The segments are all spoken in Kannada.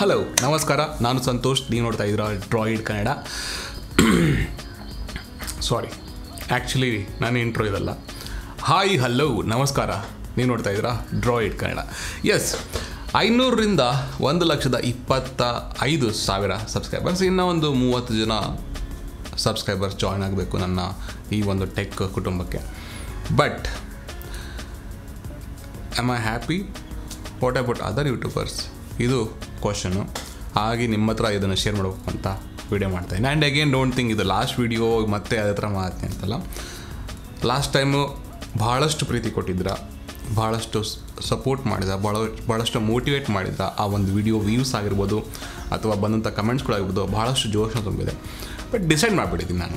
ಹಲೋ ನಮಸ್ಕಾರ ನಾನು ಸಂತೋಷ್ ನೀವು ನೋಡ್ತಾ ಇದ್ದೀರಾ ಡ್ರಾಯಿಡ್ ಕನ್ನಡ ಸಾರಿ ಆ್ಯಕ್ಚುಲಿ ನಾನು ಇಂಟ್ರೋ ಇದಲ್ಲ ಹಾಯ್ ಹಲೋ ನಮಸ್ಕಾರ ನೀವು ನೋಡ್ತಾ ಇದ್ದೀರಾ ಡ್ರಾಯಿಡ್ ಕನ್ನಡ ಎಸ್ ಐನೂರರಿಂದ ಒಂದು ಲಕ್ಷದ ಇಪ್ಪತ್ತ ಐದು ಸಾವಿರ ಸಬ್ಸ್ಕ್ರೈಬರ್ಸ್ ಇನ್ನೂ ಒಂದು ಮೂವತ್ತು ಜನ ಸಬ್ಸ್ಕ್ರೈಬರ್ಸ್ ಜಾಯ್ನ್ ಆಗಬೇಕು ನನ್ನ ಈ ಒಂದು ಟೆಕ್ ಕುಟುಂಬಕ್ಕೆ but am I happy what about other YouTubers ಇದು ಕ್ವಶನು ಹಾಗೆ ನಿಮ್ಮ ಹತ್ರ ಇದನ್ನು ಶೇರ್ ಮಾಡಬೇಕು ಅಂತ ವಿಡಿಯೋ ಮಾಡ್ತಾಯಿದ್ದೀನಿ ಆ್ಯಂಡ್ ಅಗೇನ್ ಡೋಂಟ್ ಥಿಂಕ್ ಇದು ಲಾಸ್ಟ್ ವಿಡಿಯೋ ಮತ್ತೆ ಅದೇ ಥರ ಮಾಡ್ತೀನಿ ಅಂತಲ್ಲ ಲಾಸ್ಟ್ ಟೈಮು ಭಾಳಷ್ಟು ಪ್ರೀತಿ ಕೊಟ್ಟಿದ್ರ ಭಾಳಷ್ಟು ಸಪೋರ್ಟ್ ಮಾಡಿದ ಭಾಳ ಭಾಳಷ್ಟು ಮೋಟಿವೇಟ್ ಮಾಡಿದ ಆ ಒಂದು ವಿಡಿಯೋ ವ್ಯೂಸ್ ಆಗಿರ್ಬೋದು ಅಥವಾ ಬಂದಂಥ ಕಮೆಂಟ್ಸ್ಗಳಾಗಿರ್ಬೋದು ಭಾಳಷ್ಟು ಜೋಶನ ತುಂಬಿದೆ ಬಟ್ ಡಿಸೈಡ್ ಮಾಡಿಬಿಟ್ಟಿದ್ದೀನಿ ನಾನು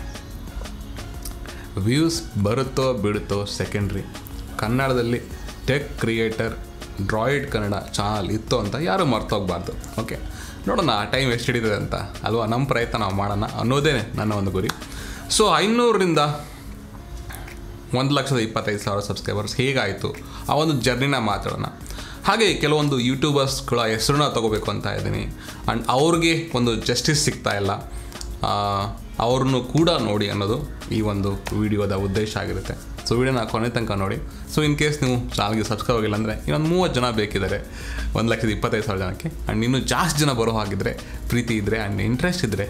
ವ್ಯೂಸ್ ಬರುತ್ತೋ ಬಿಡುತ್ತೋ ಸೆಕೆಂಡ್ರಿ ಕನ್ನಡದಲ್ಲಿ tech creator Droid Kannada channel ಇತ್ತು ಅಂತ ಯಾರೂ ಮರ್ತೋಗ್ಬಾರ್ದು ಓಕೆ ನೋಡೋಣ ಟೈಮ್ ಎಷ್ಟು ಹಿಡಿತದೆ ಅಂತ ಅಲ್ವಾ ನಮ್ಮ ಪ್ರಯತ್ನ ನಾವು ಮಾಡೋಣ ಅನ್ನೋದೇ ನನ್ನ ಒಂದು ಗುರಿ ಸೊ ಐನೂರರಿಂದ ಒಂದು ಲಕ್ಷದ ಇಪ್ಪತ್ತೈದು ಸಾವಿರ ಸಬ್ಸ್ಕ್ರೈಬರ್ಸ್ ಹೇಗಾಯಿತು ಆ ಒಂದು ಜರ್ನಿನ ಮಾತಾಡೋಣ ಹಾಗೆ ಕೆಲವೊಂದು ಯೂಟ್ಯೂಬರ್ಸ್ಗಳ ಹೆಸರನ್ನ ತಗೋಬೇಕು ಅಂತ ಇದ್ದೀನಿ ಆ್ಯಂಡ್ ಅವ್ರಿಗೆ ಒಂದು ಜಸ್ಟಿಸ್ ಸಿಗ್ತಾ ಇಲ್ಲ ಆ, ಅವ್ರನ್ನು ಕೂಡ ನೋಡಿ ಅನ್ನೋದು ಈ ಒಂದು ವಿಡಿಯೋದ ಉದ್ದೇಶ ಆಗಿರುತ್ತೆ ಸೊ ವಿಡಿಯೋನ ಕೊನೆ ತನಕ ನೋಡಿ ಸೊ ಇನ್ ಕೇಸ್ ನೀವು ಚಾನಲ್ಗೆ ಸಬ್ಸ್ಕ್ರೈಬ್ ಆಗಿಲ್ಲ ಅಂದರೆ ಇನ್ನೊಂದು ಮೂವತ್ತು ಜನ ಬೇಕಿದ್ದಾರೆ ಒಂದು ಲಕ್ಷದ ಇಪ್ಪತ್ತೈದು ಸಾವಿರ ಜನಕ್ಕೆ ಆ್ಯಂಡ್ ಇನ್ನೂ ಜಾಸ್ತಿ ಜನ ಬರೋ ಹಾಗಿದ್ರೆ ಪ್ರೀತಿ ಇದ್ದರೆ ಆ್ಯಂಡ್ ಇಂಟ್ರೆಸ್ಟ್ ಇದ್ದರೆ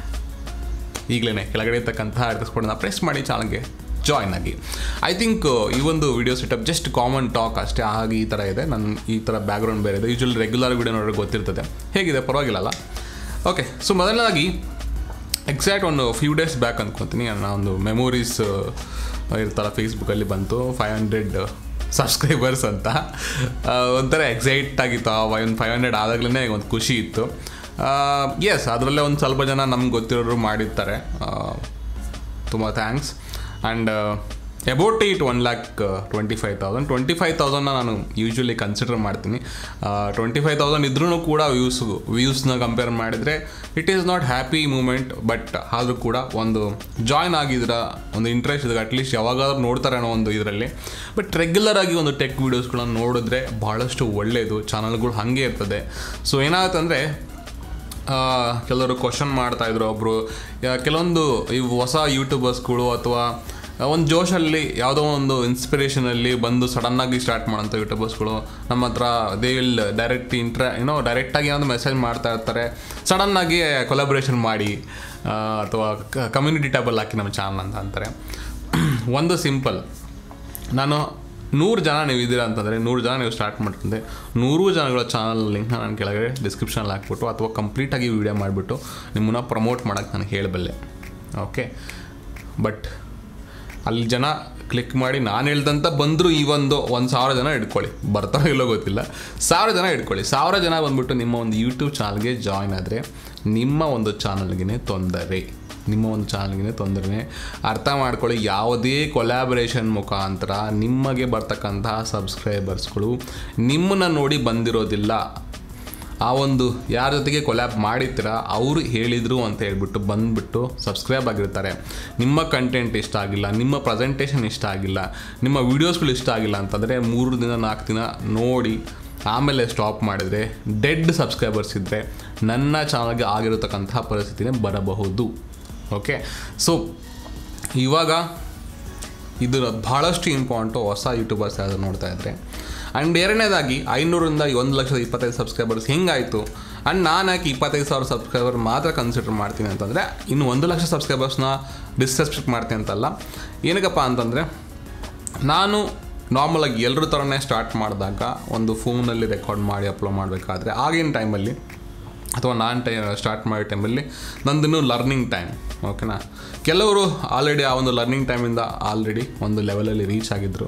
ಈಗಲೇ ಕೆಳಗಡೆ ಇರ್ತಕ್ಕಂಥ ಅಡ್ರೆಸ್ಕೊಡನ್ನ ಪ್ರೆಸ್ ಮಾಡಿ ಚಾನಲ್ಗೆ ಜಾಯ್ನ್ ಆಗಿ ಐ ಥಿಂಕ್ ಈ ಒಂದು video setup just common talk ಅಷ್ಟೇ ಹಾಗೆ ಈ ಥರ ಇದೆ ನನ್ನ ಈ ಥರ ಬ್ಯಾಕ್ಗ್ರೌಂಡ್ ಬೇರೆ ಇದೆ ಯೂಶ್ವಲಿ ರೆಗ್ಯುಲರ್ ವಿಡಿಯೋ ನೋಡೋಕೆ ಗೊತ್ತಿರ್ತದೆ ಹೇಗಿದೆ ಪರವಾಗಿಲ್ಲಲ್ಲ ಓಕೆ ಸೊ ಮೊದಲನೇದಾಗಿ ಎಕ್ಸಾಕ್ಟ್ ಒಂದು ಫ್ಯೂ ಡೇಸ್ ಬ್ಯಾಕ್ ಅಂದ್ಕೊತೀನಿ ನನ್ನ ಒಂದು ಮೆಮೊರೀಸ್ ಇರ್ತಲ್ಲ ಫೇಸ್ಬುಕ್ಕಲ್ಲಿ ಬಂತು ಫೈವ್ ಹಂಡ್ರೆಡ್ ಸಬ್ಸ್ಕ್ರೈಬರ್ಸ್ ಅಂತ ಆ, ಒಂಥರ ಎಕ್ಸೈಟ್ ಆಗಿತ್ತು ಆ ಒಂದು ಫೈವ್ ಹಂಡ್ರೆಡ್ ಆದಾಗಲೇ ಒಂದು ಖುಷಿ ಇತ್ತು ಎಸ್ ಅದರಲ್ಲೇ ಒಂದು ಸ್ವಲ್ಪ ಜನ ನಮ್ಗೆ ಗೊತ್ತಿರೋರು ಮಾಡಿರ್ತಾರೆ ತುಂಬ thanks and about it one lakh twenty five thousand twenty five ತೌಸಂಡ್ನ ನಾನು ಯೂಶ್ವಲಿ ಕನ್ಸಿಡರ್ ಮಾಡ್ತೀನಿ ಟ್ವೆಂಟಿ ಫೈವ್ ತೌಸಂಡ್ ಇದ್ರೂ ಕೂಡ ವ್ಯೂಸ್ ವ್ಯೂಸ್ನ ಕಂಪೇರ್ ಮಾಡಿದರೆ it is not happy moment but ಆದರೂ ಕೂಡ ಒಂದು ಜಾಯ್ನ್ ಆಗಿದ್ರ ಒಂದು ಇಂಟ್ರೆಸ್ಟ್ ಇದೆ ಅಟ್ಲೀಸ್ಟ್ ಯಾವಾಗಾದ್ರೂ ನೋಡ್ತಾರೆ ಅನ್ನೋ ಒಂದು ಇದರಲ್ಲಿ ಬಟ್ ರೆಗ್ಯುಲರ್ ಆಗಿ ಒಂದು ಟೆಕ್ ವೀಡಿಯೋಸ್ಗಳನ್ನ ನೋಡಿದ್ರೆ ಭಾಳಷ್ಟು ಒಳ್ಳೆಯದು ಚಾನಲ್ಗಳು ಹಾಗೆ ಇರ್ತದೆ ಸೊ ಏನಾಗುತ್ತಂದರೆ ಕೆಲವರು ಕ್ವಶನ್ ಮಾಡ್ತಾಯಿದ್ರು ಒಬ್ಬರು ಕೆಲವೊಂದು ಈ ಹೊಸ ಯೂಟ್ಯೂಬರ್ಸ್ಗಳು ಅಥವಾ ಒಂದು ಜೋಶಲ್ಲಿ ಯಾವುದೋ ಒಂದು ಇನ್ಸ್ಪಿರೇಷನಲ್ಲಿ ಬಂದು ಸಡನ್ನಾಗಿ ಸ್ಟಾರ್ಟ್ ಮಾಡೋಂಥ ಯೂಟ್ಯೂಬರ್ಸ್ಗಳು ನಮ್ಮ ಹತ್ರ ದೇ ವಿಲ್ ಡೈರೆಕ್ಟ್ ಇಂಟ್ರ ಏನೋ ಡೈರೆಕ್ಟಾಗಿ ಒಂದು ಮೆಸೇಜ್ ಮಾಡ್ತಾ ಇರ್ತಾರೆ ಸಡನ್ನಾಗಿ ಕೊಲಾಬ್ರೇಷನ್ ಮಾಡಿ ಆ, ಅಥವಾ ಕಮ್ಯುನಿಟಿ ಟ್ಯಾಬಲ್ಲಿ ಹಾಕಿ ನಮ್ಮ ಚಾನಲ್ ಅಂತ ಅಂತಾರೆ ಒಂದು ಸಿಂಪಲ್ ನಾನು ನೂರು ಜನ ನೀವು ಇದ್ದೀರಾ ಅಂತಂದರೆ ನೂರು ಜನ ನೀವು ಸ್ಟಾರ್ಟ್ ಮಾಡ್ತಂದೆ ನೂರು ಜನಗಳ ಚಾನಲ್ ಲಿಂಕ್ನ ನಾನು ಕೆಳಗಡೆ ಡಿಸ್ಕ್ರಿಪ್ಷನಲ್ಲಿ ಹಾಕ್ಬಿಟ್ಟು ಅಥವಾ ಕಂಪ್ಲೀಟಾಗಿ ವೀಡಿಯೋ ಮಾಡಿಬಿಟ್ಟು ನಿಮ್ಮನ್ನ ಪ್ರಮೋಟ್ ಮಾಡೋಕ್ಕೆ ನಾನು ಹೇಳಬಲ್ಲೆ ಓಕೆ ಬಟ್ ಅಲ್ಲಿ ಜನ ಕ್ಲಿಕ್ ಮಾಡಿ ನಾನು ಹೇಳ್ದಂತ ಬಂದರೂ ಈ ಒಂದು ಒಂದು ಸಾವಿರ ಜನ ಇಟ್ಕೊಳ್ಳಿ ಬರ್ತಾರೋ ಇಲ್ಲೋ ಗೊತ್ತಿಲ್ಲ ಸಾವಿರ ಜನ ಇಟ್ಕೊಳ್ಳಿ ಸಾವಿರ ಜನ ಬಂದ್ಬಿಟ್ಟು ನಿಮ್ಮ ಒಂದು ಯೂಟ್ಯೂಬ್ ಚಾನಲ್ಗೆ ಜಾಯ್ನ್ ಆದರೆ ನಿಮ್ಮ ಒಂದು ಚಾನಲ್ಗೆ ತೊಂದರೆ ನಿಮ್ಮ ಒಂದು ಚಾನಲ್ಗೆ ತೊಂದರೆ ಅರ್ಥ ಮಾಡ್ಕೊಳ್ಳಿ ಯಾವುದೇ ಕೊಲ್ಯಾಬರೇಷನ್ ಮುಖಾಂತರ ನಿಮಗೆ ಬರ್ತಕ್ಕಂತಹ ಸಬ್ಸ್ಕ್ರೈಬರ್ಸ್ಗಳು ನಿಮ್ಮನ್ನು ನೋಡಿ ಬಂದಿರೋದಿಲ್ಲ ಆ ಒಂದು ಯಾರ ಜೊತೆಗೆ ಕೊಲ್ಯಾಬ್ ಮಾಡಿರ್ತೀರ ಅವರು ಹೇಳಿದರು ಅಂತ ಹೇಳ್ಬಿಟ್ಟು ಬಂದುಬಿಟ್ಟು ಸಬ್ಸ್ಕ್ರೈಬ್ ಆಗಿರ್ತಾರೆ ನಿಮ್ಮ ಕಂಟೆಂಟ್ ಇಷ್ಟ ಆಗಿಲ್ಲ ನಿಮ್ಮ ಪ್ರೆಸೆಂಟೇಷನ್ ಇಷ್ಟ ಆಗಿಲ್ಲ ನಿಮ್ಮ ವೀಡಿಯೋಸ್ಗಳು ಇಷ್ಟ ಆಗಿಲ್ಲ ಅಂತಂದರೆ ಮೂರು ದಿನ ನಾಲ್ಕು ದಿನ ನೋಡಿ ಆಮೇಲೆ ಸ್ಟಾಪ್ ಮಾಡಿದರೆ ಡೆಡ್ ಸಬ್ಸ್ಕ್ರೈಬರ್ಸ್ ಇದ್ದರೆ ನನ್ನ ಚಾನಲ್ಗೆ ಆಗಿರತಕ್ಕಂತಹ ಪರಿಸ್ಥಿತಿನೇ ಬರಬಹುದು ಓಕೆ ಸೊ ಇವಾಗ ಇದು ಭಾಳಷ್ಟು ಇಂಪಾರ್ಟೆಂಟು ಹೊಸ ಯೂಟ್ಯೂಬರ್ಸ್ ಯಾರು ನೋಡ್ತಾ ಇದ್ದರೆ ಆ್ಯಂಡ್ ಎರಡನೇದಾಗಿ ಐನೂರಿಂದ ಒಂದು ಲಕ್ಷದ ಇಪ್ಪತ್ತೈದು ಸಬ್ಸ್ಕ್ರೈಬರ್ಸ್ ಹೆಂಗಾಯಿತು ಆ್ಯಂಡ್ ನಾನು ಯಾಕೆ ಇಪ್ಪತ್ತೈದು ಸಾವಿರ ಸಬ್ಸ್ಕ್ರೈಬರ್ ಮಾತ್ರ ಕನ್ಸಿಡರ್ ಮಾಡ್ತೀನಿ ಅಂತಂದರೆ ಇನ್ನು ಒಂದು ಲಕ್ಷ ಸಬ್ಸ್ಕ್ರೈಬರ್ಸ್ನ ಡಿಸ್ರೆಸ್ಪೆಕ್ಟ್ ಮಾಡ್ತೀನಿ ಅಂತಲ್ಲ ಏನಕ್ಕಪ್ಪ ಅಂತಂದರೆ ನಾನು ನಾರ್ಮಲಾಗಿ ಎಲ್ಲರ ಥರನೇ ಸ್ಟಾರ್ಟ್ ಮಾಡಿದಾಗ ಒಂದು ಫೋನಲ್ಲಿ ರೆಕಾರ್ಡ್ ಮಾಡಿ ಅಪ್ಲೋಡ್ ಮಾಡಬೇಕಾದ್ರೆ ಆಗಿನ ಟೈಮಲ್ಲಿ ಅಥವಾ ನಾನು ಟೈ ಸ್ಟಾರ್ಟ್ ಮಾಡೋ ಟೈಮಲ್ಲಿ ನಂದಿನ್ನೂ ಲರ್ನಿಂಗ್ ಟೈಮ್ ಓಕೆನಾ ಕೆಲವರು ಆಲ್ರೆಡಿ ಆ ಒಂದು ಲರ್ನಿಂಗ್ ಟೈಮಿಂದ ಆಲ್ರೆಡಿ ಒಂದು ಲೆವೆಲಲ್ಲಿ ರೀಚ್ ಆಗಿದ್ದರು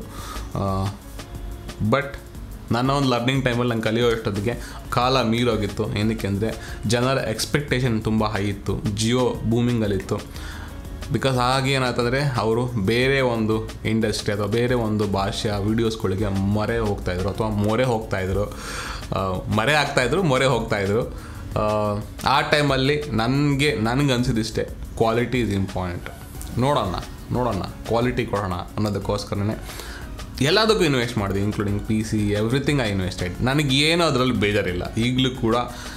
ಬಟ್ ನನ್ನ ಒಂದು ಲರ್ನಿಂಗ್ ಟೈಮಲ್ಲಿ ನಂಗೆ ಕಲಿಯೋ ಅಷ್ಟೊತ್ತಿಗೆ ಕಾಲ ಮೀರೋಗಿತ್ತು ಏನಕ್ಕೆ ಅಂದರೆ ಜನರ ಎಕ್ಸ್ಪೆಕ್ಟೇಷನ್ ತುಂಬ ಹೈ ಇತ್ತು ಜಿಯೋ ಬೂಮಿಂಗಲ್ಲಿತ್ತು ಬಿಕಾಸ್ ಹಾಗೆ ಏನಾಯ್ತಂದರೆ ಅವರು ಬೇರೆ ಒಂದು ಇಂಡಸ್ಟ್ರಿ ಅಥವಾ ಬೇರೆ ಒಂದು ಭಾಷೆಯ ವೀಡಿಯೋಸ್ಗಳಿಗೆ ಮೊರೆ ಹೋಗ್ತಾಯಿದ್ರು ಅಥವಾ ಮೊರೆ ಹೋಗ್ತಾಯಿದ್ರು ಆ, ಮರೆ ಆಗ್ತಾಯಿದ್ರು ಮೊರೆ ಹೋಗ್ತಾಯಿದ್ರು ಆ, ಆ ಟೈಮಲ್ಲಿ ನನಗೆ ನನಗೆ ಅನಿಸಿದಿಷ್ಟೇ ಕ್ವಾಲಿಟಿ ಇಸ್ ಇಂಪಾರ್ಟೆಂಟ್ ನೋಡೋಣ ನೋಡೋಣ ಕ್ವಾಲಿಟಿ ಕೊಡೋಣ ಅನ್ನೋದಕ್ಕೋಸ್ಕರನೇ ಎಲ್ಲದಕ್ಕೂ ಇನ್ವೆಸ್ಟ್ ಮಾಡಿದೆ including P C everything I invested ನನಗೆ ಏನೂ ಅದರಲ್ಲಿ ಬೇಜಾರಿಲ್ಲ ಈಗಲೂ ಕೂಡ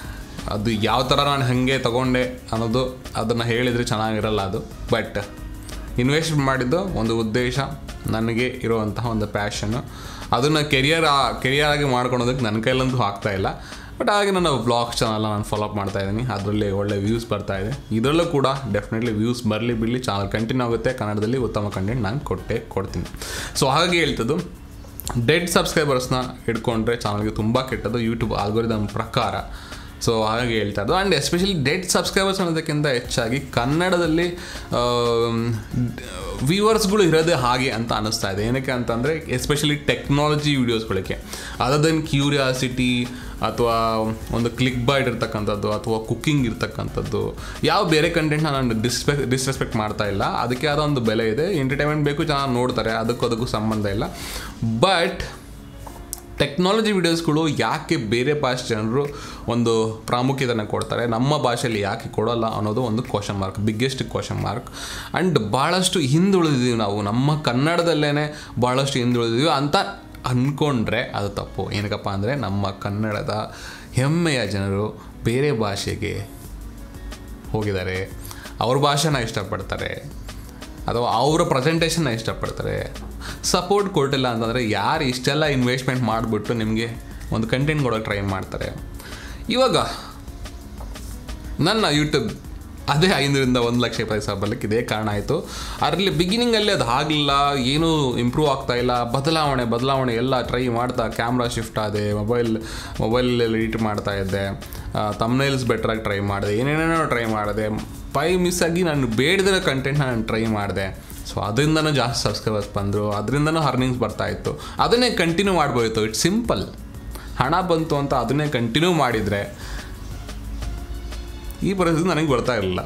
ಅದು ಯಾವ ಥರ ನಾನು ಹಾಗೆ ತಗೊಂಡೆ ಅನ್ನೋದು ಅದನ್ನು ಹೇಳಿದರೆ ಚೆನ್ನಾಗಿರಲ್ಲ ಅದು ಬಟ್ ಇನ್ವೆಸ್ಟ್ ಮಾಡಿದ್ದು ಒಂದು ಉದ್ದೇಶ ನನಗೆ ಇರುವಂತಹ ಒಂದು ಪ್ಯಾಷನ್ನು ಅದನ್ನು ಕೆರಿಯರ್ ಕೆರಿಯರ್ ಆಗಿ ಮಾಡ್ಕೊಳೋದಕ್ಕೆ ನನ್ನ ಕೈಲಂತೂ ಆಗ್ತಾ ಇಲ್ಲ ಬಟ್ ಹಾಗೆ ನನ್ನ ಬ್ಲಾಗ್ ಚಾನಲ್ನ ನಾನು ಫಾಲೋ ಅಪ್ ಮಾಡ್ತಾ ಇದ್ದೀನಿ ಅದರಲ್ಲಿ ಒಳ್ಳೆ ವ್ಯೂಸ್ ಬರ್ತಾ ಇದೆ ಇದರಲ್ಲೂ ಕೂಡ ಡೆಫಿನೆಟ್ಲಿ ವ್ಯೂಸ್ ಬರಲಿ ಬಿಡಲಿ ಚಾನಲ್ ಕಂಟಿನ್ಯೂ ಆಗುತ್ತೆ ಕನ್ನಡದಲ್ಲಿ ಉತ್ತಮ ಕಂಟೆಂಟ್ ನಾನು ಕೊಟ್ಟೆ ಕೊಡ್ತೀನಿ ಸೊ ಹಾಗಾಗಿ ಹೇಳ್ತದ್ದು ಡೆಡ್ ಸಬ್ಸ್ಕ್ರೈಬರ್ಸ್ನ ಹಿಡ್ಕೊಂಡ್ರೆ ಚಾನಲ್ಗೆ ತುಂಬ ಕೆಟ್ಟದ್ದು ಯೂಟ್ಯೂಬ್ ಆಲ್ಗೋರಿದಮ್ ಪ್ರಕಾರ ಸೊ ಹಾಗಾಗಿ ಹೇಳ್ತಾ ಇದ್ದು ಆ್ಯಂಡ್ ಎಸ್ಪೆಷಲಿ ಡೆಡ್ ಸಬ್ಸ್ಕ್ರೈಬರ್ಸ್ ಅನ್ನೋದಕ್ಕಿಂತ ಹೆಚ್ಚಾಗಿ ಕನ್ನಡದಲ್ಲಿ ವ್ಯೂವರ್ಸ್ಗಳು ಇರೋದೇ ಹಾಗೆ ಅಂತ ಅನ್ನಿಸ್ತಾ ಇದೆ ಏನಕ್ಕೆ ಅಂತಂದರೆ ಎಸ್ಪೆಷಲಿ ಟೆಕ್ನಾಲಜಿ ವೀಡಿಯೋಸ್ಗಳಿಗೆ ಅದರ್ ದೆನ್ ಕ್ಯೂರಿಯಾಸಿಟಿ ಅಥವಾ ಒಂದು ಕ್ಲಿಕ್ ಬೈಟ್ ಇರ್ತಕ್ಕಂಥದ್ದು ಅಥವಾ ಕುಕ್ಕಿಂಗ್ ಇರ್ತಕ್ಕಂಥದ್ದು ಯಾವ ಬೇರೆ ಕಂಟೆಂಟ್ನ ನಾನು ಡಿಸ್ಪೆ ಡಿಸ್ರೆಸ್ಪೆಕ್ಟ್ ಮಾಡ್ತಾ ಇಲ್ಲ ಅದಕ್ಕೆ ಆದ ಒಂದು ಬೆಲೆ ಇದೆ ಎಂಟರ್ಟೈನ್ಮೆಂಟ್ ಬೇಕು ಚೆನ್ನಾಗಿ ನೋಡ್ತಾರೆ ಅದಕ್ಕೂ ಅದಕ್ಕೂ ಸಂಬಂಧ ಇಲ್ಲ ಬಟ್ ಟೆಕ್ನಾಲಜಿ ವೀಡಿಯೋಸ್ಗಳು ಯಾಕೆ ಬೇರೆ ಭಾಷೆ ಜನರು ಒಂದು ಪ್ರಾಮುಖ್ಯತೆಯನ್ನು ಕೊಡ್ತಾರೆ ನಮ್ಮ ಭಾಷೆಯಲ್ಲಿ ಯಾಕೆ ಕೊಡೋಲ್ಲ ಅನ್ನೋದು ಒಂದು question mark biggest question mark and ಭಾಳಷ್ಟು ಹಿಂದುಳಿದಿದ್ದೀವಿ ನಾವು ನಮ್ಮ ಕನ್ನಡದಲ್ಲೇ ಭಾಳಷ್ಟು ಹಿಂದುಳಿದಿದ್ದೀವಿ ಅಂತ ಅಂದ್ಕೊಂಡ್ರೆ ಅದು ತಪ್ಪು ಏನಕ್ಕಪ್ಪ ಅಂದರೆ ನಮ್ಮ ಕನ್ನಡದ ಹೆಮ್ಮೆಯ ಜನರು ಬೇರೆ ಭಾಷೆಗೆ ಹೋಗಿದ್ದಾರೆ ಅವ್ರ ಭಾಷೆನ ಇಷ್ಟಪಡ್ತಾರೆ ಅಥವಾ ಅವರ ಪ್ರೆಸೆಂಟೇಷನ್ನ ಇಷ್ಟಪಡ್ತಾರೆ ಸಪೋರ್ಟ್ ಕೊಟ್ಟಿಲ್ಲ ಅಂತಂದರೆ ಯಾರು ಇಷ್ಟೆಲ್ಲ ಇನ್ವೆಸ್ಟ್ಮೆಂಟ್ ಮಾಡಿಬಿಟ್ಟು ನಿಮಗೆ ಒಂದು ಕಂಟೆಂಟ್ ಕೊಡೋಕೆ ಟ್ರೈ ಮಾಡ್ತಾರೆ ಇವಾಗ ನನ್ನ ಯೂಟ್ಯೂಬ್ ಅದೇ ಐನೂರಿಂದ ಒಂದು ಲಕ್ಷ ಇಪ್ಪತ್ತು ಸಾವಿರ ಬರ್ಲಿಕ್ಕೆ ಇದೇ ಕಾರಣ ಆಯಿತು ಅದರಲ್ಲಿ ಬಿಗಿನಿಂಗಲ್ಲಿ ಅದು ಆಗಲಿಲ್ಲ ಏನೂ ಇಂಪ್ರೂವ್ ಆಗ್ತಾ ಇಲ್ಲ ಬದಲಾವಣೆ ಬದಲಾವಣೆ ಎಲ್ಲ ಟ್ರೈ ಮಾಡ್ತಾ ಕ್ಯಾಮ್ರಾ ಶಿಫ್ಟ್ ಆದೆ ಮೊಬೈಲ್ ಮೊಬೈಲಲ್ಲಿ ಎಡಿಟ್ ಮಾಡ್ತಾ ಇದ್ದೆ ತಮ್ನೈಲ್ಸ್ ಬೆಟ್ರಾಗಿ ಟ್ರೈ ಮಾಡಿದೆ ಏನೇನೇನೋ ಟ್ರೈ ಮಾಡಿದೆ ಪೈ ಮಿಸ್ ಆಗಿ ನಾನು ಬೇಡದಿರೋ ಕಂಟೆಂಟ್ನ ನಾನು ಟ್ರೈ ಮಾಡಿದೆ ಸೊ ಅದರಿಂದನೂ ಜಾಸ್ತಿ ಸಬ್ಸ್ಕ್ರೈಬರ್ಸ್ ಬಂದರು ಅದರಿಂದನೂ ಅರ್ನಿಂಗ್ಸ್ ಬರ್ತಾ ಇತ್ತು ಅದನ್ನೇ ಕಂಟಿನ್ಯೂ ಮಾಡ್ಬೋಯಿತ್ತು ಇಟ್ಸ್ ಸಿಂಪಲ್ ಹಣ ಬಂತು ಅಂತ ಅದನ್ನೇ ಕಂಟಿನ್ಯೂ ಮಾಡಿದರೆ ಈ ಪರಿಸ್ಥಿತಿ ನನಗೆ ಬರ್ತಾ ಇರಲಿಲ್ಲ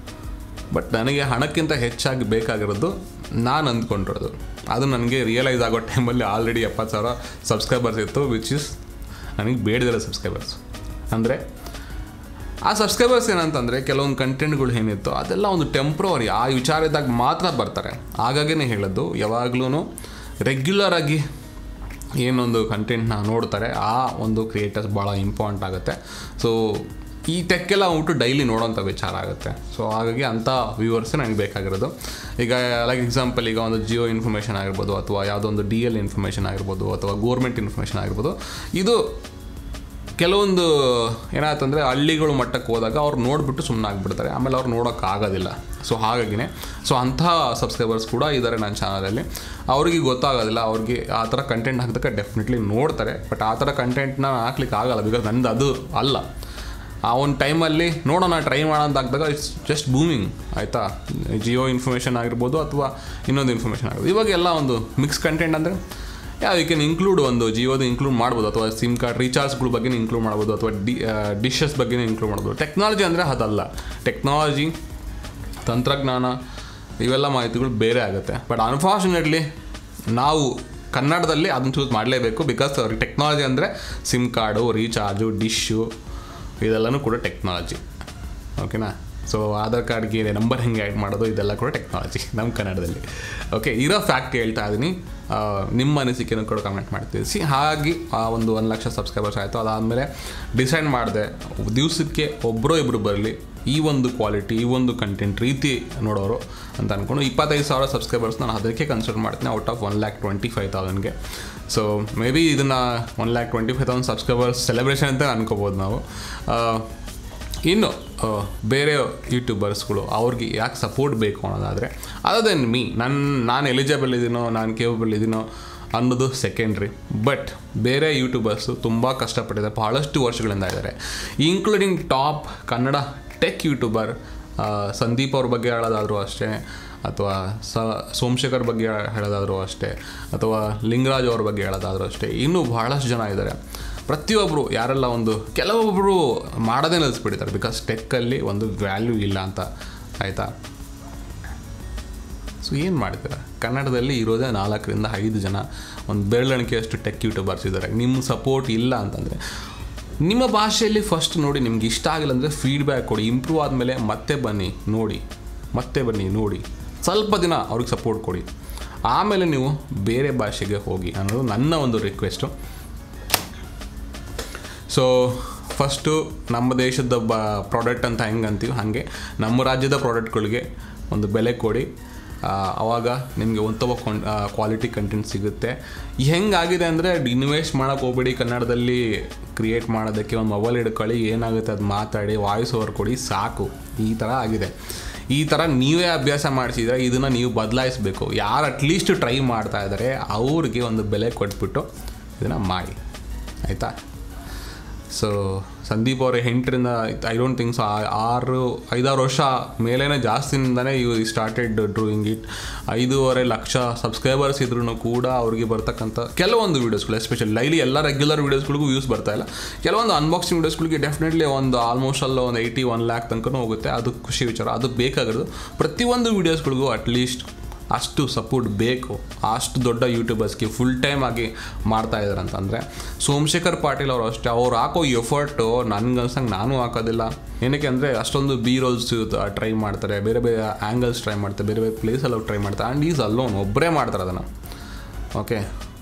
ಬಟ್ ನನಗೆ ಹಣಕ್ಕಿಂತ ಹೆಚ್ಚಾಗಿ ಬೇಕಾಗಿರೋದು ನಾನು ಅಂದ್ಕೊಂಡಿರೋದು ಅದು ನನಗೆ ರಿಯಲೈಸ್ ಆಗೋ ಟೈಮಲ್ಲಿ ಆಲ್ರೆಡಿ ಎಪ್ಪತ್ತು ಸಾವಿರ ಸಬ್ಸ್ಕ್ರೈಬರ್ಸ್ ಇತ್ತು ವಿಚ್ ಇಸ್ ನನಗೆ ಬೇಡದಿರೋ ಸಬ್ಸ್ಕ್ರೈಬರ್ಸ್ ಅಂದರೆ ಆ ಸಬ್ಸ್ಕ್ರೈಬರ್ಸ್ ಏನಂತಂದರೆ ಕೆಲವೊಂದು ಕಂಟೆಂಟ್ಗಳು ಏನಿತ್ತು ಅದೆಲ್ಲ ಒಂದು ಟೆಂಪ್ರವರಿ ಆ ವಿಚಾರ ಇದ್ದಾಗ ಮಾತ್ರ ಬರ್ತಾರೆ ಹಾಗಾಗೇ ಹೇಳೋದು ಯಾವಾಗ್ಲೂ ರೆಗ್ಯುಲರ್ ಆಗಿ ಏನೊಂದು ಕಂಟೆಂಟ್ನ ನೋಡ್ತಾರೆ ಆ ಒಂದು ಕ್ರಿಯೇಟರ್ಸ್ ಭಾಳ ಇಂಪಾರ್ಟೆಂಟ್ ಆಗುತ್ತೆ ಸೊ ಈ ಟೆಕ್ಕೆಲ್ಲ ಉಂಟು ಡೈಲಿ ನೋಡೋಂಥ ವಿಚಾರ ಆಗುತ್ತೆ ಸೊ ಹಾಗಾಗಿ ಅಂಥ ವ್ಯೂವರ್ಸೇ ನನಗೆ ಬೇಕಾಗಿರೋದು ಈಗ ಲೈಕ್ ಎಕ್ಸಾಂಪಲ್ ಈಗ ಒಂದು ಜಿಯೋ ಇನ್ಫಾರ್ಮೇಷನ್ ಆಗಿರ್ಬೋದು ಅಥವಾ ಯಾವುದೋ ಒಂದು ಡಿ ಎಲ್ ಇನ್ಫಾರ್ಮೇಷನ್ ಆಗಿರ್ಬೋದು ಅಥವಾ ಗೋರ್ಮೆಂಟ್ ಇನ್ಫಾರ್ಮೇಷನ್ ಆಗಿರ್ಬೋದು ಇದು ಕೆಲವೊಂದು ಏನಾಯ್ತಂದರೆ ಹಳ್ಳಿಗಳು ಮಟ್ಟಕ್ಕೆ ಹೋದಾಗ ಅವ್ರು ನೋಡಿಬಿಟ್ಟು ಸುಮ್ಮನೆ ಆಗಿಬಿಡ್ತಾರೆ ಆಮೇಲೆ ಅವ್ರು ನೋಡೋಕ್ಕಾಗೋದಿಲ್ಲ ಸೊ ಹಾಗಾಗಿನೇ ಸೊ ಅಂಥ ಸಬ್ಸ್ಕ್ರೈಬರ್ಸ್ ಕೂಡ ಇದ್ದಾರೆ ನನ್ನ ಚಾನಲಲ್ಲಿ ಅವ್ರಿಗೆ ಗೊತ್ತಾಗೋದಿಲ್ಲ ಅವ್ರಿಗೆ ಆ ಥರ ಕಂಟೆಂಟ್ ಹಾಕಿದಾಗ ಡೆಫಿನೆಟ್ಲಿ ನೋಡ್ತಾರೆ ಬಟ್ ಆ ಥರ ಕಂಟೆಂಟ್ನ ಹಾಕ್ಲಿಕ್ಕೆ ಆಗಲ್ಲ ಬಿಕಾಸ್ ನಂದು ಅದು ಅಲ್ಲ ಆ ಒಂದು ಟೈಮಲ್ಲಿ ನೋಡೋಣ ಟ್ರೈ ಮಾಡೋಣ ಅಂತ ಹಾಕಿದಾಗ ಇಟ್ಸ್ ಜಸ್ಟ್ ಬೂಮಿಂಗ್ ಆಯಿತಾ ಜಿಯೋ ಇನ್ಫಾರ್ಮೇಷನ್ ಆಗಿರ್ಬೋದು ಅಥವಾ ಇನ್ನೊಂದು ಇನ್ಫಾರ್ಮೇಷನ್ ಆಗಿರ್ಬೋದು ಇವಾಗ ಎಲ್ಲ ಒಂದು ಮಿಕ್ಸ್ ಕಂಟೆಂಟ್ ಅಂದರೆ ಯಾವ ಯು ಕ್ಯಾನ್ ಇನ್ಕ್ಲೂಡ್ ಒಂದು ಜಿಯೋದು ಇನ್ಕ್ಲೂಡ್ ಮಾಡ್ಬೋದು ಅಥವಾ ಸಿಮ್ ಕಾರ್ಡ್ ರೀಚಾರ್ಜ್ಗಳ ಬಗ್ಗೆ ಇನ್ಕ್ಲೂಡ್ ಮಾಡ್ಬೋದು ಅಥವಾ ಡಿ ಡಿಶಸ್ ಬಗ್ಗೆ ಇನ್ಕ್ಲೂಡ್ ಮಾಡ್ಬೋದು ಟೆಕ್ನಾಲಜಿ ಅಂದರೆ ಅದಲ್ಲ ಟೆಕ್ನಾಲಜಿ ತಂತ್ರಜ್ಞಾನ ಇವೆಲ್ಲ ಮಾಹಿತಿಗಳು ಬೇರೆ ಆಗುತ್ತೆ ಬಟ್ ಅನ್ಫಾರ್ಚುನೇಟ್ಲಿ ನಾವು ಕನ್ನಡದಲ್ಲಿ ಅದನ್ನು ಚೂಸ್ ಮಾಡಲೇಬೇಕು ಬಿಕಾಸ್ ಅವ್ರಿಗೆ ಟೆಕ್ನಾಲಜಿ ಅಂದರೆ ಸಿಮ್ ಕಾರ್ಡು ರೀಚಾರ್ಜು ಡಿಶ್ಶು ಇದೆಲ್ಲನೂ ಕೂಡ ಟೆಕ್ನಾಲಜಿ ಓಕೆನಾ ಸೊ ಆಧಾರ್ ಕಾರ್ಡ್ಗೆ ನಂಬರ್ ಹೆಂಗೆ ಆ್ಯಡ್ ಮಾಡೋದು ಇದೆಲ್ಲ ಕೂಡ ಟೆಕ್ನಾಲಜಿ ನಮ್ಮ ಕನ್ನಡದಲ್ಲಿ ಓಕೆ ಇರೋ ಫ್ಯಾಕ್ಟ್ ಹೇಳ್ತಾ ಇದ್ದೀನಿ ಆ, ನಿಮ್ಮ ಅನಿಸಿಕೆನೂ ಕೂಡ ಕಮೆಂಟ್ ಮಾಡಿ ತಿಳಿಸಿ ಹಾಗೆ ಆ ಒಂದು ಒಂದು ಲಕ್ಷ ಸಬ್ಸ್ಕ್ರೈಬರ್ಸ್ ಆಯಿತು ಅದಾದಮೇಲೆ ಡಿಸೈಡ್ ಮಾಡಿದೆ ದಿವಸಕ್ಕೆ ಒಬ್ಬರೋ ಇಬ್ಬರು ಬರಲಿ ಈ ಒಂದು ಕ್ವಾಲಿಟಿ ಈ ಒಂದು ಕಂಟೆಂಟ್ ರೀತಿ ನೋಡೋರು ಅಂತ ಅಂದ್ಕೊಂಡು ಇಪ್ಪತ್ತೈದು ಸಾವಿರ ಸಬ್ಸ್ಕ್ರೈಬರ್ಸ್ ನಾನು ಅದಕ್ಕೆ ಕನ್ಸಿಡರ್ ಮಾಡ್ತೀನಿ out of one lakh twenty five ತೌಸಂಡ್ಗೆ ಸೊ ಮೇ ಬಿ ಇದನ್ನು one lakh twenty five thousand subscribers celebration ಅಂತ ಅನ್ಕೋಬೋದು ನಾವು ಆ, ಇನ್ನು ಆ, ಬೇರೆ ಯೂಟ್ಯೂಬರ್ಸ್ಗಳು ಅವ್ರಿಗೆ ಯಾಕೆ ಸಪೋರ್ಟ್ ಬೇಕು ಅನ್ನೋದಾದರೆ ಅದರ್ ದೆನ್ ಮೀ ನನ್ನ ನಾನು ಎಲಿಜಿಬಲ್ ಇದ್ದೀನೋ ನಾನು ಕೇವಬಲ್ ಇದ್ದೀನೋ ಅನ್ನೋದು ಸೆಕೆಂಡ್ರಿ ಬಟ್ ಬೇರೆ ಯೂಟ್ಯೂಬರ್ಸು ತುಂಬ ಕಷ್ಟಪಟ್ಟಿದ್ದಾರೆ ಭಾಳಷ್ಟು ವರ್ಷಗಳಿಂದ ಇದ್ದಾರೆ including top Kannada tech YouTuber ಆ, ಸಂದೀಪ್ ಅವ್ರ ಬಗ್ಗೆ ಹೇಳೋದಾದರೂ ಅಷ್ಟೇ ಅಥವಾ ಸ ಸೋಮಶೇಖರ್ ಬಗ್ಗೆ ಹೇಳೋದಾದರೂ ಅಷ್ಟೇ ಅಥವಾ ಲಿಂಗರಾಜ್ ಅವ್ರ ಬಗ್ಗೆ ಹೇಳೋದಾದರೂ ಅಷ್ಟೇ ಇನ್ನೂ ಬಹಳಷ್ಟು ಜನ ಇದ್ದಾರೆ ಪ್ರತಿಯೊಬ್ಬರು ಯಾರೆಲ್ಲ ಒಂದು ಕೆಲವೊಬ್ಬರು ಮಾಡೋದೇ ನಿಲ್ಲಿಸ್ಬಿಟ್ಟಿದ್ದಾರೆ ಬಿಕಾಸ್ ಟೆಕ್ಕಲ್ಲಿ ಒಂದು ವ್ಯಾಲ್ಯೂ ಇಲ್ಲ ಅಂತ ಆಯಿತಾ ಸೊ ಏನು ಮಾಡ್ತೀರಾ ಕನ್ನಡದಲ್ಲಿ ಇರೋದೇ ನಾಲ್ಕರಿಂದ ಐದು ಜನ ಒಂದು ಬೆರಳಿಕೆಯಷ್ಟು ಟೆಕ್ ಯೂಟ್ಯೂಬರ್ಸ್ ಇದ್ದಾರೆ ನಿಮ್ಮ ಸಪೋರ್ಟ್ ಇಲ್ಲ ಅಂತಂದರೆ ನಿಮ್ಮ ಭಾಷೆಯಲ್ಲಿ ಫಸ್ಟ್ ನೋಡಿ ನಿಮ್ಗೆ ಇಷ್ಟ ಆಗಿಲ್ಲ ಅಂದರೆ ಫೀಡ್ಬ್ಯಾಕ್ ಕೊಡಿ ಇಂಪ್ರೂವ್ ಆದಮೇಲೆ ಮತ್ತೆ ಬನ್ನಿ ನೋಡಿ ಮತ್ತೆ ಬನ್ನಿ ನೋಡಿ ಸ್ವಲ್ಪ ದಿನ ಅವ್ರಿಗೆ ಸಪೋರ್ಟ್ ಕೊಡಿ ಆಮೇಲೆ ನೀವು ಬೇರೆ ಭಾಷೆಗೆ ಹೋಗಿ ಅನ್ನೋದು ನನ್ನ ಒಂದು ರಿಕ್ವೆಸ್ಟು ಸೊ ಫಸ್ಟು ನಮ್ಮ ದೇಶದ ಬ ಪ್ರಾಡಕ್ಟ್ ಅಂತ ಹೆಂಗೆ ಅಂತೀವಿ ಹಾಗೆ ನಮ್ಮ ರಾಜ್ಯದ ಪ್ರಾಡಕ್ಟ್ಗಳಿಗೆ ಒಂದು ಬೆಲೆ ಕೊಡಿ ಆ, ಅವಾಗ ನಿಮಗೆ ಉತ್ತಮ ಕೊನ್ ಕ್ವಾಲಿಟಿ ಕಂಟೆಂಟ್ ಸಿಗುತ್ತೆ ಹೆಂಗಾಗಿದೆ ಅಂದರೆ ಇನ್ವೆಸ್ಟ್ ಮಾಡೋಕೆ ಹೋಗ್ಬೇಡಿ ಕನ್ನಡದಲ್ಲಿ ಕ್ರಿಯೇಟ್ ಮಾಡೋದಕ್ಕೆ ಒಂದು ಮೊಬೈಲ್ ಹಿಡ್ಕೊಳ್ಳಿ ಏನಾಗುತ್ತೆ ಅದು ಮಾತಾಡಿ ವಾಯ್ಸ್ ಓವರ್ ಕೊಡಿ ಸಾಕು ಈ ಥರ ಆಗಿದೆ ಈ ಥರ ನೀವೇ ಅಭ್ಯಾಸ ಮಾಡಿಸಿದ್ರೆ ಇದನ್ನು ನೀವು ಬದಲಾಯಿಸಬೇಕು ಯಾರು ಅಟ್ಲೀಸ್ಟ್ ಟ್ರೈ ಮಾಡ್ತಾ ಇದ್ದಾರೆ ಅವ್ರಿಗೆ ಒಂದು ಬೆಲೆ ಕೊಟ್ಬಿಟ್ಟು ಇದನ್ನು ಮಾಡಿ ಆಯಿತಾ ಸೊ ಸಂದೀಪ್ ಅವರ ಎಂಟರಿಂದ ಐ ಡೋಂಟ್ ಥಿಂಕ್ ಸೊ ಆರು ಐದಾರು ವರ್ಷ ಮೇಲೇ ಜಾಸ್ತಿಯಿಂದನೇ ಇವು ಸ್ಟಾರ್ಟೆಡ್ ಡ್ರೂಯಿಂಗ್ ಇಟ್ ಐದೂವರೆ ಲಕ್ಷ ಸಬ್ಸ್ಕ್ರೈಬರ್ಸ್ ಇದ್ರೂ ಕೂಡ ಅವ್ರಿಗೆ ಬರ್ತಕ್ಕಂಥ ಕೆಲವೊಂದು ವೀಡಿಯೋಸ್ಗಳು ಎಸ್ಪೆಷಲಿ ಡೈಲಿ ಎಲ್ಲ ರೆಗ್ಯುಲರ್ ವೀಡಿಯೋಸ್ಗಳಿಗೂ ಯೂಸ್ ಬರ್ತಾ ಇಲ್ಲ ಕೆಲವೊಂದು ಅನ್ಬಾಕ್ಸಿಂಗ್ ವೀಡಿಯೋಸ್ಗಳಿಗೆ ಡೆಫಿನೆಟ್ಲಿ ಒಂದು ಆಲ್ಮೋಸ್ಟ್ ಅಲ್ಲ ಒಂದು ಏಯ್ಟಿ ಒನ್ ಲ್ಯಾಕ್ ತನಕ ಹೋಗುತ್ತೆ ಅದು ಖುಷಿ ವಿಚಾರ ಅದು ಬೇಕಾಗಿರೋದು ಪ್ರತಿಯೊಂದು ವೀಡಿಯೋಸ್ಗಳಿಗೂ ಅಟ್ಲೀಸ್ಟ್ ಅಷ್ಟು ಸಪೋರ್ಟ್ ಬೇಕು ಅಷ್ಟು ದೊಡ್ಡ ಯೂಟ್ಯೂಬರ್ಸ್ಗೆ ಫುಲ್ ಟೈಮ್ ಆಗಿ ಮಾಡ್ತಾ ಇದ್ದಾರೆ ಅಂತಂದರೆ ಸೋಮಶೇಖರ್ ಪಾಟೀಲ್ ಅವರು ಅಷ್ಟೇ ಅವ್ರು ಹಾಕೋ ಎಫರ್ಟು ನನಗೆ ಅನ್ಸಂಗೆ ನಾನು ಹಾಕೋದಿಲ್ಲ ಏನಕ್ಕೆ ಅಂದರೆ ಅಷ್ಟೊಂದು ಬಿ ರೋಲ್ಸ್ ಟ್ರೈ ಮಾಡ್ತಾರೆ ಬೇರೆ ಬೇರೆ ಆ್ಯಂಗಲ್ಸ್ ಟ್ರೈ ಮಾಡ್ತಾರೆ ಬೇರೆ ಬೇರೆ ಪ್ಲೇಸಲ್ಲಿ ಟ್ರೈ ಮಾಡ್ತಾರೆ ಆ್ಯಂಡ್ ಈಸ್ ಅಲ್ಲೋನ್ ಒಬ್ಬರೇ ಮಾಡ್ತಾರೆ ಅದನ್ನು ಓಕೆ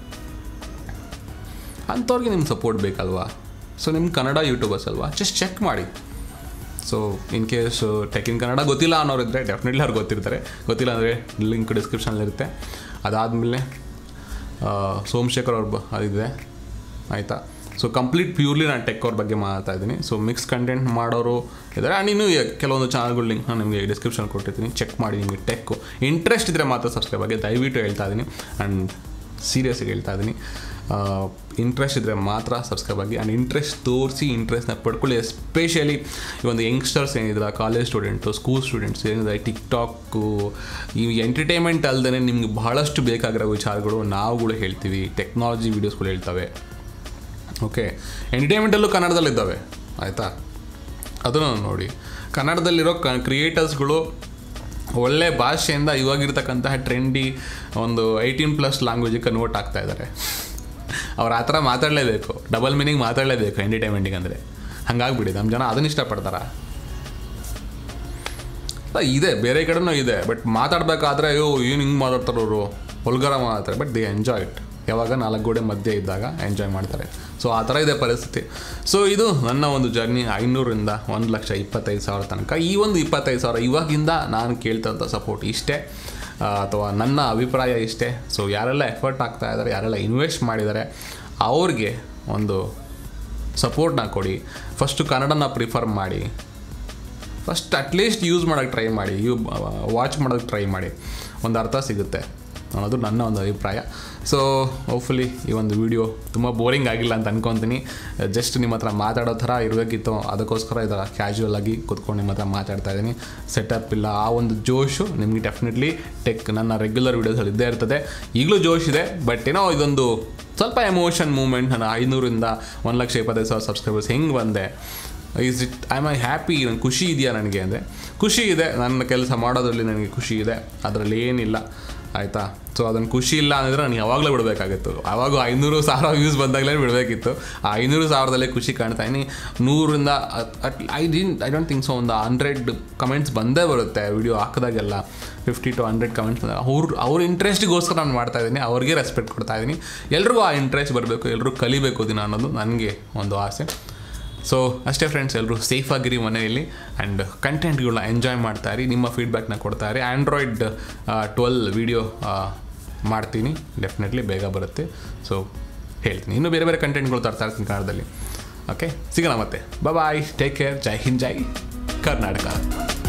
ಅಂಥವ್ರಿಗೆ ನಿಮ್ಮ ಸಪೋರ್ಟ್ ಬೇಕಲ್ವಾ ಸೊ ನಿಮ್ಮ ಕನ್ನಡ ಯೂಟ್ಯೂಬರ್ಸ್ ಅಲ್ವಾ ಜಸ್ಟ್ ಚೆಕ್ ಮಾಡಿ so in case tech in Kannada ಗೊತ್ತಿಲ್ಲ ಅನ್ನೋರು ಇದ್ದರೆ ಡೆಫಿನೆಟ್ಲಿ ಅವ್ರು ಗೊತ್ತಿರ್ತಾರೆ ಗೊತ್ತಿಲ್ಲ ಅಂದರೆ ಲಿಂಕ್ ಡಿಸ್ಕ್ರಿಪ್ಷನಲ್ಲಿರುತ್ತೆ ಅದಾದಮೇಲೆ ಸೋಮಶೇಖರ್ ಅವ್ರ ಬ ಅದಿದೆ ಆಯಿತಾ ಸೊ ಕಂಪ್ಲೀಟ್ ಪ್ಯೂರ್ಲಿ ನಾನು ಟೆಕ್ ಅವ್ರ ಬಗ್ಗೆ ಮಾತಾಡ್ತಾ ಇದ್ದೀನಿ ಸೊ ಮಿಕ್ಸ್ ಕಂಟೆಂಟ್ ಮಾಡೋರು ಇದ್ದಾರೆ ಆ್ಯಂಡ್ ಇನ್ನೂ ಯ- ಕೆಲವೊಂದು ಚಾನಲ್ಗಳ ಲಿಂಕ್ ನಾನು ನಿಮಗೆ ಡಿಸ್ಕ್ರಿಪ್ಷನ್ ಕೊಟ್ಟಿರ್ತೀನಿ ಚೆಕ್ ಮಾಡಿ ನಿಮಗೆ ಟೆಕ್ಕು ಇಂಟ್ರೆಸ್ಟ್ ಇದ್ದರೆ ಮಾತ್ರ ಸಬ್ಸ್ಕ್ರೈಬ್ ಆಗಿ ದಯವಿಟ್ಟು ಹೇಳ್ತಾ ಇದ್ದೀನಿ ಆ್ಯಂಡ್ ಸೀರಿಯಸ್ಸಾಗಿ ಹೇಳ್ತಾ ಇದ್ದೀನಿ ಇಂಟ್ರೆಸ್ಟ್ ಇದ್ದರೆ ಮಾತ್ರ ಸಬ್ಸ್ಕ್ರೈಬ್ ಆಗಿ ಆ್ಯಂಡ್ ಇಂಟ್ರೆಸ್ಟ್ ತೋರಿಸಿ ಇಂಟ್ರೆಸ್ಟ್ನ ಪಡ್ಕೊಳ್ಳಿ ಎಸ್ಪೆಷಲಿ ಈ ಒಂದು ಯಂಗ್ಸ್ಟರ್ಸ್ ಏನಿದ್ರೆ ಕಾಲೇಜ್ ಸ್ಟೂಡೆಂಟು ಸ್ಕೂಲ್ ಸ್ಟೂಡೆಂಟ್ಸ್ ಏನಿದೆ ಟಿಕ್ಟಾಕು ಈ ಎಂಟರ್ಟೈನ್ಮೆಂಟ್ ಅಲ್ಲದೆ ನಿಮ್ಗೆ ಬಹಳಷ್ಟು ಬೇಕಾಗಿರೋ ವಿಚಾರಗಳು ನಾವುಗಳು ಹೇಳ್ತೀವಿ ಟೆಕ್ನಾಲಜಿ ವೀಡಿಯೋಸ್ಗಳು ಹೇಳ್ತವೆ ಓಕೆ ಎಂಟರ್ಟೈನ್ಮೆಂಟಲ್ಲೂ ಕನ್ನಡದಲ್ಲಿದ್ದಾವೆ ಆಯಿತಾ ಅದನ್ನು ನೋಡಿ ಕನ್ನಡದಲ್ಲಿರೋ ಕ ಕ್ರಿಯೇಟರ್ಸ್ಗಳು ಒಳ್ಳೆ ಭಾಷೆಯಿಂದ ಇವಾಗಿರ್ತಕ್ಕಂತಹ ಟ್ರೆಂಡಿ ಒಂದು ಏಯ್ಟೀನ್ ಪ್ಲಸ್ ಲ್ಯಾಂಗ್ವೇಜಿಗೆ ಕನ್ವರ್ಟ್ ಆಗ್ತಾ ಇದ್ದಾರೆ ಅವ್ರು ಆ ಥರ ಮಾತಾಡಲೇಬೇಕು ಡಬಲ್ ಮೀನಿಂಗ್ ಮಾತಾಡಲೇಬೇಕು ಎಂಟರ್ಟೈನ್ಮೆಂಟಿಗೆ ಅಂದರೆ ಹಂಗಾಗ್ಬಿಡಿ ನಮ್ಮ ಜನ ಅದನ್ನ ಇಷ್ಟಪಡ್ತಾರ ಅಲ್ಲ, ಇದೆ ಬೇರೆ ಕಡೆನೂ ಇದೆ ಬಟ್ ಮಾತಾಡಬೇಕಾದ್ರೆ ಅಯ್ಯೋ ಏನು ಹಿಂಗೆ ಮಾತಾಡ್ತಾರೆ ಅವರು ಹೊಲ್ಗರ ಮಾತಾಡ್ತಾರೆ ಬಟ್ ದೇ ಎಂಜಾಯ್ ಇಟ್ ಯಾವಾಗ ನಾಲ್ಕು ಗೋಡೆ ಮಧ್ಯೆ ಇದ್ದಾಗ ಎಂಜಾಯ್ ಮಾಡ್ತಾರೆ ಸೊ ಆ ಥರ ಇದೆ ಪರಿಸ್ಥಿತಿ ಸೊ ಇದು ನನ್ನ ಒಂದು ಜರ್ನಿ ಐನೂರಿಂದ ಒಂದು ಲಕ್ಷ ಇಪ್ಪತ್ತೈದು ಸಾವಿರ ತನಕ ಈ ಒಂದು ಇಪ್ಪತ್ತೈದು ಸಾವಿರ ಇವಾಗಿಂದ ನಾನು ಕೇಳ್ತಂಥ ಸಪೋರ್ಟ್ ಇಷ್ಟೇ ಆ, ಅಥವಾ ನನ್ನ ಅಭಿಪ್ರಾಯ ಇಷ್ಟೇ ಸೊ ಯಾರೆಲ್ಲ ಎಫರ್ಟ್ ಆಗ್ತಾ ಇದ್ದಾರೆ ಯಾರೆಲ್ಲ ಇನ್ವೆಸ್ಟ್ ಮಾಡಿದ್ದಾರೆ ಅವ್ರಿಗೆ ಒಂದು ಸಪೋರ್ಟ್ನ ಕೊಡಿ ಫಸ್ಟು ಕನ್ನಡನ ಪ್ರಿಫರ್ ಮಾಡಿ ಫಸ್ಟ್ ಅಟ್ಲೀಸ್ಟ್ ಯೂಸ್ ಮಾಡೋಕ್ಕೆ ಟ್ರೈ ಮಾಡಿ ಯೂ ವಾಚ್ ಮಾಡೋಕ್ಕೆ ಟ್ರೈ ಮಾಡಿ ಒಂದು ಅರ್ಥ ಸಿಗುತ್ತೆ ಅನ್ನೋದು ನನ್ನ ಒಂದು ಅಭಿಪ್ರಾಯ ಸೊ ಹೋಪ್ಫುಲಿ ಈ ಒಂದು ವಿಡಿಯೋ ತುಂಬ ಬೋರಿಂಗ್ ಆಗಿಲ್ಲ ಅಂತ ಅನ್ಕೊತೀನಿ ಜಸ್ಟ್ ನಿಮ್ಮ ಹತ್ರ ಮಾತಾಡೋ ಥರ ಇರಬೇಕಿತ್ತು ಅದಕ್ಕೋಸ್ಕರ ಇದರ ಕ್ಯಾಶುವಲ್ ಆಗಿ ಕೂತ್ಕೊಂಡು ನಿಮ್ಮ ಹತ್ರ ಮಾತಾಡ್ತಾ ಇದ್ದೀನಿ ಸೆಟಪ್ ಇಲ್ಲ ಆ ಒಂದು ಜೋಶು ನಿಮಗೆ ಡೆಫಿನೆಟ್ಲಿ ಟೆಕ್ ನನ್ನ ರೆಗ್ಯುಲರ್ ವೀಡಿಯೋಸಲ್ಲಿ ಇದ್ದೇ ಇರ್ತದೆ ಈಗಲೂ ಜೋಶ್ ಇದೆ ಬಟ್ ಏನೋ ಇದೊಂದು ಸ್ವಲ್ಪ ಎಮೋಷನ್ ಮೂಮೆಂಟ್ ನಾನು ಐನೂರಿಂದ ಒಂದು ಲಕ್ಷ ಇಪ್ಪತ್ತೈದು ಸಾವಿರ ಸಬ್ಸ್ಕ್ರೈಬರ್ಸ್ ಹೆಂಗೆ ಬಂದೆ is it I my happy ನನಗೆ ಖುಷಿ ಇದೆಯಾ ನನಗೆ ಅಂದರೆ ಖುಷಿ ಇದೆ ನನ್ನ ಕೆಲಸ ಮಾಡೋದ್ರಲ್ಲಿ ನನಗೆ ಖುಷಿ ಇದೆ ಅದರಲ್ಲಿ ಏನಿಲ್ಲ ಆಯಿತಾ ಸೊ ಅದನ್ನು ಖುಷಿ ಇಲ್ಲ ಅಂದರೆ ನಾನು ಯಾವಾಗಲೂ ಬಿಡಬೇಕಾಗಿತ್ತು ಆವಾಗ ಐನೂರು ಸಾವಿರ ವ್ಯೂಸ್ ಬಂದಾಗಲೇ ಬಿಡಬೇಕಿತ್ತು ಆ ಐನೂರು ಸಾವಿರದಲ್ಲೇ ಖುಷಿ ಕಾಣ್ತಾ ಇದ್ದೀನಿ ನೂರಿಂದ at I didn't I don't think so ಒಂದು ಹಂಡ್ರೆಡ್ ಕಮೆಂಟ್ಸ್ ಬಂದೇ ಬರುತ್ತೆ ವಿಡಿಯೋ ಹಾಕಿದಾಗೆಲ್ಲ ಫಿಫ್ಟಿ ಟು ಹಂಡ್ರೆಡ್ ಕಮೆಂಟ್ಸ್ ಅವ್ರ ಅವ್ರ ಇಂಟ್ರೆಸ್ಟಿಗೋಸ್ಕರ ನಾನು ಮಾಡ್ತಾ ಇದ್ದೀನಿ ಅವ್ರಿಗೆ ರೆಸ್ಪೆಕ್ಟ್ ಕೊಡ್ತಾ ಇದ್ದೀನಿ ಎಲ್ರಿಗೂ ಆ ಇಂಟ್ರೆಸ್ಟ್ ಬರಬೇಕು ಎಲ್ಲರೂ ಕಲಿಬೇಕು ದಿನ ಅನ್ನೋದು ನನಗೆ ಒಂದು ಆಸೆ ಸೊ ಅಷ್ಟೇ ಫ್ರೆಂಡ್ಸ್ ಎಲ್ಲರೂ ಸೇಫಾಗಿರಿ ಮನೆಯಲ್ಲಿ ಆ್ಯಂಡ್ ಕಂಟೆಂಟ್ಗಳನ್ನ ಎಂಜಾಯ್ ಮಾಡ್ತಾ ಇರಿ ನಿಮ್ಮ ಫೀಡ್ಬ್ಯಾಕ್ನ ಕೊಡ್ತಾ ಇರಿ ಆ್ಯಂಡ್ರಾಯ್ಡ್ ಟ್ವೆಲ್ ವೀಡಿಯೋ ಮಾಡ್ತೀನಿ ಡೆಫಿನೆಟ್ಲಿ ಬೇಗ ಬರುತ್ತೆ ಸೊ ಹೇಳ್ತೀನಿ ಇನ್ನೂ ಬೇರೆ ಬೇರೆ ಕಂಟೆಂಟ್ಗಳು ತರ್ತಾ ಇರ್ತೀನಿ ಕನ್ನಡದಲ್ಲಿ ಓಕೆ ಸಿಗೋಣ ಮತ್ತೆ ಬಾಯ್ ಟೇಕ್ ಕೇರ್ ಜೈ ಹಿಂದ್ ಜೈ ಕರ್ನಾಟಕ